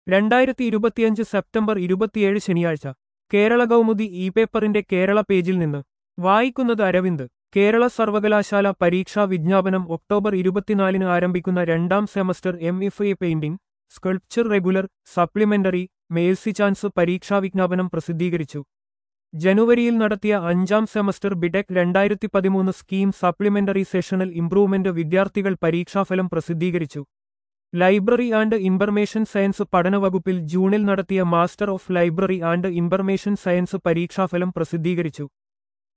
രണ്ടായിരത്തി ഇരുപത്തിയഞ്ച് സെപ്റ്റംബർ ഇരുപത്തിയേഴ് ശനിയാഴ്ച കേരള കൗമുദി ഇ പേപ്പറിന്റെ കേരള പേജിൽ നിന്ന് വായിക്കുന്നത് അരവിന്ദ് കേരള സർവകലാശാല പരീക്ഷാ വിജ്ഞാപനം ഒക്ടോബർ ഇരുപത്തിനാലിന് ആരംഭിക്കുന്ന രണ്ടാം semester M F A painting sculpture regular supplementary mercy chance പരീക്ഷാ വിജ്ഞാപനം പ്രസിദ്ധീകരിച്ചു ജനുവരിയിൽ നടത്തിയ അഞ്ചാം സെമസ്റ്റർ ബിടെക് രണ്ടായിരത്തി പതിമൂന്ന് സ്കീം സപ്ലിമെന്ററി സെഷണൽ ഇംപ്രൂവ്മെന്റ് വിദ്യാർത്ഥികൾ പരീക്ഷാഫലം പ്രസിദ്ധീകരിച്ചു ലൈബ്രറി ആൻഡ് ഇൻഫർമേഷൻ സയൻസ് പഠന വകുപ്പിൽ ജൂണിൽ നടത്തിയ master of library and information science പരീക്ഷാഫലം പ്രസിദ്ധീകരിച്ചു